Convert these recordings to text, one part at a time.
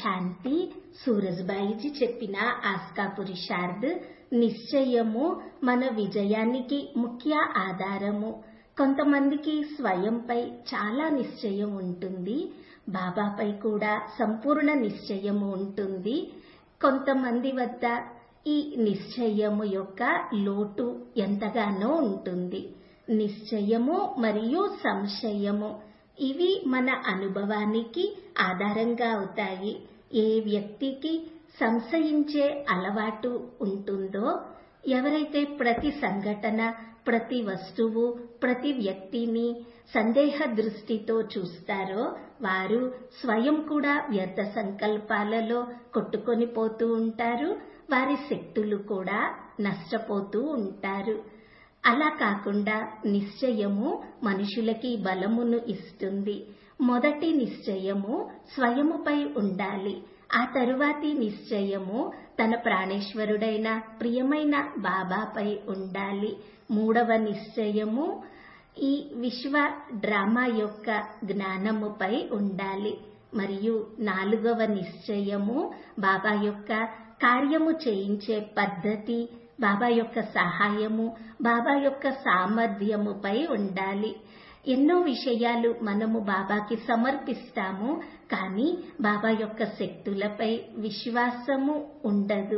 శాంతి సూరజ్బాయిజీ చెప్పిన ఆస్కా పురుషార్థ్ నిశ్చయము మన విజయానికి ముఖ్య ఆధారము కొంతమందికి స్వయంపై చాలా నిశ్చయం ఉంటుంది బాబాపై కూడా సంపూర్ణ నిశ్చయము ఉంటుంది కొంతమంది వద్ద ఈ నిశ్చయము యొక్క లోటు ఎంతగానో ఉంటుంది నిశ్చయము మరియు సంశయము ఇవి మన అనుభవానికి ఆధారంగా అవుతాయి ఏ వ్యక్తికి సంశయించే అలవాటు ఉంటుందో ఎవరైతే ప్రతి సంఘటన ప్రతి వస్తువు ప్రతి వ్యక్తిని సందేహ దృష్టితో చూస్తారో వారు స్వయం కూడా వ్యర్థ సంకల్పాలలో కొట్టుకొని పోతూ ఉంటారు వారి శక్తులు కూడా నష్టపోతూ ఉంటారు అలా కాకుండా నిశ్చయము మనుషులకి బలమును ఇస్తుంది మొదటి నిశ్చయము స్వయముపై ఉండాలి ఆ తరువాతి నిశ్చయము తన ప్రాణేశ్వరుడైన ప్రియమైన బాబాపై ఉండాలి మూడవ నిశ్చయము ఈ విశ్వ డ్రామా యొక్క జ్ఞానముపై ఉండాలి మరియు నాలుగవ నిశ్చయము బాబా యొక్క కార్యము చేయించే పద్ధతి బాబా యొక్క సహాయము బాబా యొక్క సామర్థ్యముపై ఉండాలి ఎన్నో విషయాలు మనము బాబాకి సమర్పిస్తాము కానీ బాబా యొక్క శక్తులపై విశ్వాసము ఉండదు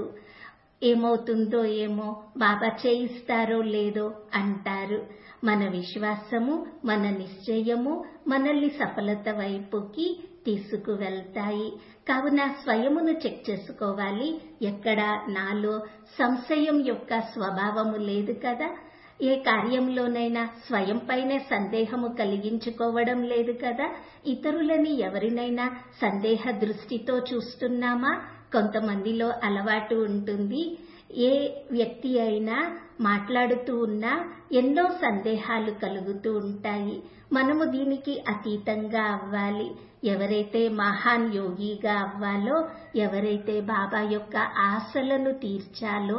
ఏమవుతుందో ఏమో బాబా చేయిస్తారో లేదో అంటారు మన విశ్వాసము మన నిశ్చయము మనల్ని సఫలత వైపుకి తీసుకువెళ్తాయి కావున స్వయమును చెక్ చేసుకోవాలి ఎక్కడ నాలో సంశయం యొక్క స్వభావము లేదు కదా ఏ కార్యంలోనైనా స్వయం పైనే సందేహము కలిగించుకోవడం లేదు కదా ఇతరులని ఎవరినైనా సందేహ దృష్టితో చూస్తున్నామా కొంతమందిలో అలవాటు ఉంటుంది ఏ వ్యక్తి అయినా మాట్లాడుతూ ఉన్నా ఎన్నో సందేహాలు కలుగుతూ ఉంటాయి మనము దీనికి అతీతంగా అవ్వాలి ఎవరైతే మహాన్ యోగిగా అవ్వాలో ఎవరైతే బాబా యొక్క ఆశలను తీర్చాలో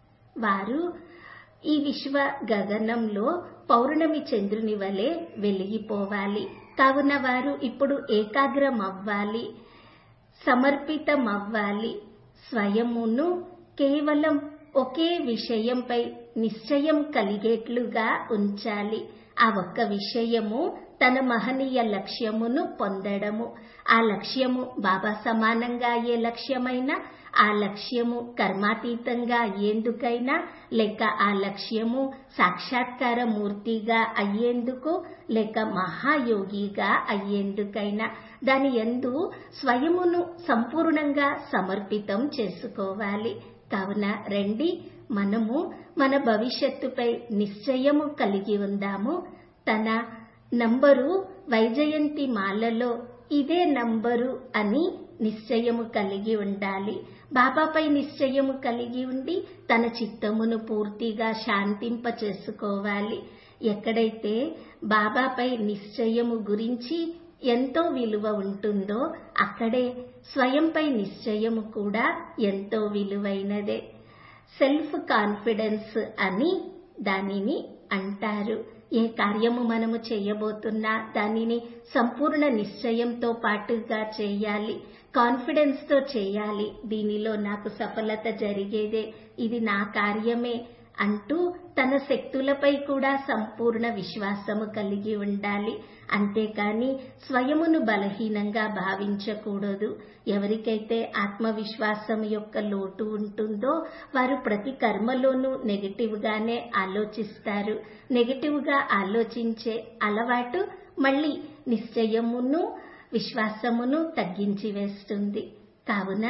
వారు ఈ విశ్వ గగనంలో పౌర్ణమి చంద్రుని వలె వెలిగిపోవాలి కావున వారు ఇప్పుడు ఏకాగ్రం అవ్వాలి సమర్పితం అవ్వాలి స్వయమును కేవలం ఒకే విషయంపై నిశ్చయం కలిగేట్లుగా ఉంచాలి ఆ ఒక్క విషయము తన మహనీయ లక్ష్యమును పొందడము ఆ లక్ష్యము బాబా సమానంగా అయ్యే లక్ష్యమైనా ఆ లక్ష్యము కర్మాతీతంగా అయ్యేందుకైనా లేక ఆ లక్ష్యము సాక్షాత్కార మూర్తిగా అయ్యేందుకు లేక మహాయోగిగా అయ్యేందుకైనా దాని ఎందు స్వయమును సంపూర్ణంగా సమర్పితం చేసుకోవాలి కావున రండి మనము మన భవిష్యత్తుపై నిశ్చయము కలిగి ఉందాము తన నంబరు వైజయంతి మాలలో ఇదే నంబరు అని నిశ్చయము కలిగి ఉండాలి బాబాపై నిశ్చయము కలిగి ఉండి తన చిత్తమును పూర్తిగా శాంతింప చేసుకోవాలి ఎక్కడైతే బాబాపై నిశ్చయము గురించి ఎంతో విలువ ఉంటుందో అక్కడే స్వయంపై నిశ్చయము కూడా ఎంతో విలువైనదే సెల్ఫ్ కాన్ఫిడెన్స్ అని దానిని అంటారు ఏ కార్యము మనము చేయబోతున్నా దానిని సంపూర్ణ నిశ్చయంతో పాటుగా చేయాలి కాన్ఫిడెన్స్ తో చేయాలి దీనిలో నాకు సఫలత జరిగేదే ఇది నా కార్యమే అంటూ తన శక్తులపై కూడా సంపూర్ణ విశ్వాసము కలిగి ఉండాలి అంతేకాని స్వయమును బలహీనంగా భావించకూడదు ఎవరికైతే ఆత్మవిశ్వాసం యొక్క లోటు ఉంటుందో వారు ప్రతి కర్మలోనూ నెగటివ్ గానే ఆలోచిస్తారు నెగటివ్ గా ఆలోచించే అలవాటు మళ్ళీ నిశ్చయమును విశ్వాసమును తగ్గించి వేస్తుంది కావున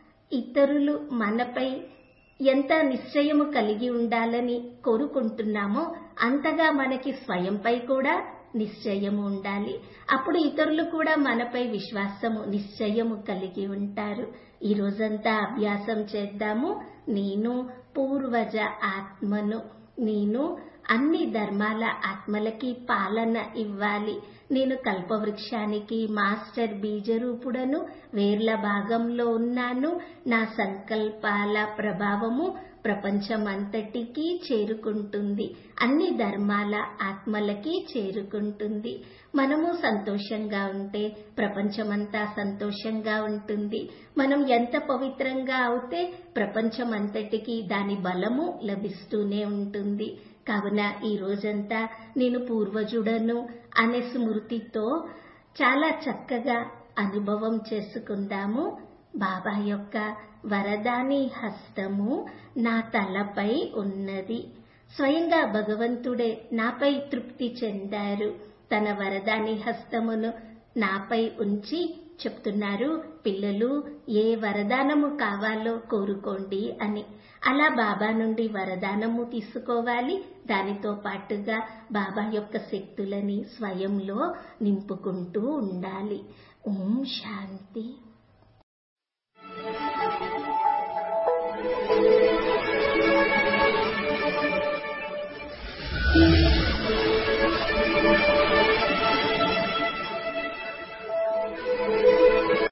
ఇతరులు మనపై ఎంత నిశ్చయము కలిగి ఉండాలని కోరుకుంటున్నామో అంతగా మనకి స్వయంపై కూడా నిశ్చయము ఉండాలి అప్పుడు ఇతరులు కూడా మనపై విశ్వాసము నిశ్చయము కలిగి ఉంటారు ఈ రోజంతా అభ్యాసం చేద్దాము నేను పూర్వజ ఆత్మను నేను అన్ని ధర్మాల ఆత్మలకి పాలన ఇవ్వాలి నేను కల్పవృక్షానికి మాస్టర్ బీజరూపుడను వేర్ల భాగంలో ఉన్నాను నా సంకల్పాల ప్రభావము ప్రపంచమంతటికీ చేరుకుంటుంది అన్ని ధర్మాల ఆత్మలకి చేరుకుంటుంది మనము సంతోషంగా ఉంటే ప్రపంచమంతా సంతోషంగా ఉంటుంది మనం ఎంత పవిత్రంగా అవుతే ప్రపంచమంతటికి దాని బలము లభిస్తూనే ఉంటుంది కావున ఈ రోజంతా నేను పూర్వజుడను అనే స్మృతితో చాలా చక్కగా అనుభవం చేసుకుందాము బాబా యొక్క వరదాని హస్తము నా తలపై ఉన్నది స్వయంగా భగవంతుడే నాపై తృప్తి చెందారు తన వరదాని హస్తమును నాపై ఉంచి చెప్తున్నారు పిల్లలు ఏ వరదానము కావాలో కోరుకోండి అని అలా బాబా నుండి వరదానము తీసుకోవాలి దానితో పాటుగా బాబా యొక్క శక్తులని స్వయంలో నింపుకుంటూ ఉండాలి ఓం శాంతి Thank you.